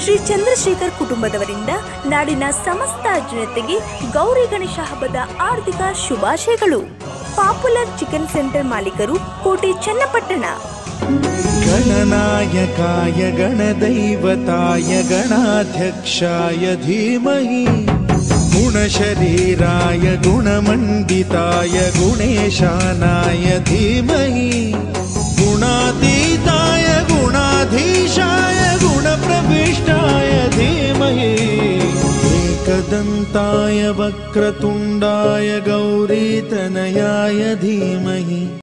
ಶ್ರೀ ಚಂದ್ರಶೇಖರ್ ಕುಟುಂಬದವರಿಂದ ನಾಡಿನ ಸಮಸ್ತ ಜನತೆಗೆ ಗೌರಿ ಗಣೇಶ ಹಬ್ಬದ ಆರ್ಥಿಕ ಶುಭಾಶಯಗಳು ಪಾಪ್ಯುಲರ್ ಚಿಕನ್ ಸೆಂಟರ್ ಮಾಲೀಕರು ಕೋಟೆ ಚನ್ನಪಟ್ಟಣ गणनायकाय गणदैवताय गणाध्यक्षाय धीमहि गुणशरीराय गुणमण्डिताय गुणेशानाय धीमहि गुणातीताय गुणाधीशाय गुणप्रविष्टाय धीमहि एकदन्ताय वक्रतुण्डाय गौरीतनयाय धीमहि